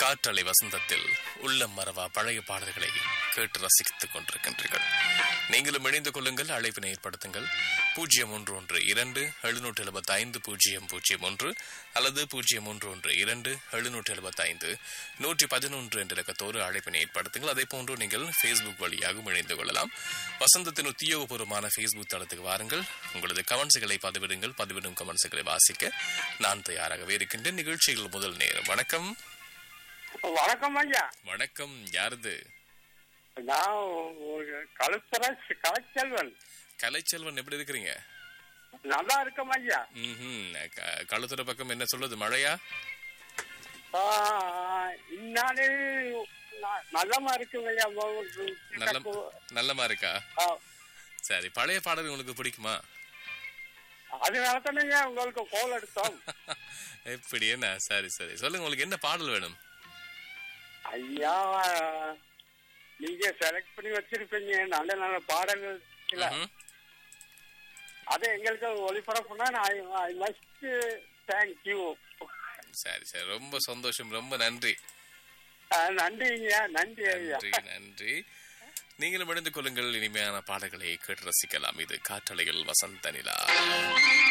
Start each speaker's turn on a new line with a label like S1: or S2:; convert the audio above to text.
S1: காற்றலை வசந்தத்தில் உள்ளம் மறவா பழைய பாடல்களை கேட்டு ரசித்துக் கொண்டிருக்கின்றீர்கள் நீங்களும் இணைந்து கொள்ளுங்கள் அழைப்பினை ஏற்படுத்துங்கள் பூஜ்ஜியம் ஒன்று ஒன்று இரண்டு எழுநூற்று எழுபத்தி ஐந்து பூஜ்ஜியம் பூஜ்ஜியம் ஒன்று அல்லது பூஜ்ஜியம் ஒன்று ஒன்று இரண்டு எழுநூற்று எழுபத்தி ஐந்து நூற்றி பதினொன்று என்ற இலக்கத்தோடு அழைப்பினை ஏற்படுத்துங்கள் அதே போன்று நீங்கள் ஃபேஸ்புக் வழியாகவும் இணைந்து கொள்ளலாம் வசந்தத்தின் உத்தியோகபூர்வமான ஃபேஸ்புக் தளத்துக்கு வாருங்கள் உங்களது கமெண்ட்ஸ்களை பதிவிடுங்கள் பதிவிடும் கமெண்ட்ஸ்களை வாசிக்க நான் தயாராகவே இருக்கின்றேன் நிகழ்ச்சியில் முதல் நேரம் வணக்கம்
S2: வணக்கம் ஐயா
S1: வணக்கம் யாருது
S2: நான் ஒரு கழுத்துற கலைச்செல்வன்
S1: கலைச்செல்வன் எப்படி இருக்கிறீங்க
S2: நல்லா இருக்கேன் ஐயா
S1: ம்ஹும். க- களுத்துறை பக்கம் என்ன சொல்லுது மழையா
S2: ஆ, இந்நாளே ந- நல்லமா இருக்குங்க ஐயா
S1: நல்ல நல்லமா இருக்கா
S2: ஆ,
S1: சரி பழைய பாடல் உங்களுக்கு பிடிக்குமா
S2: அதனால தானே ஐயா உங்களுக்கு கோல் எடுத்தோம்
S1: எப்படி என்ன சரி சரி சொல்லுங்க உங்களுக்கு என்ன பாடல் வேணும்
S2: ஐயா நீங்க செலக்ட் பண்ணி வச்சிருப்பீங்க நல்ல நல்ல பாடல்கள் இல்ல
S1: ம்ஹும்.
S2: அது எங்களுக்கு ஒளிபரப்புனா ஐ மஸ்ட் தேங்க் யூ
S1: சரி சரி ரொம்ப சந்தோஷம் ரொம்ப நன்றி
S2: நன்றி ஐயா நன்றி ஐயா
S1: நன்றி நன்றி நீங்களும் இணைந்து கொள்ளுங்கள் இனிமையான பாடல்களை கேட்டு ரசிக்கலாம் இது காற்றலையில் வசந்த நிலா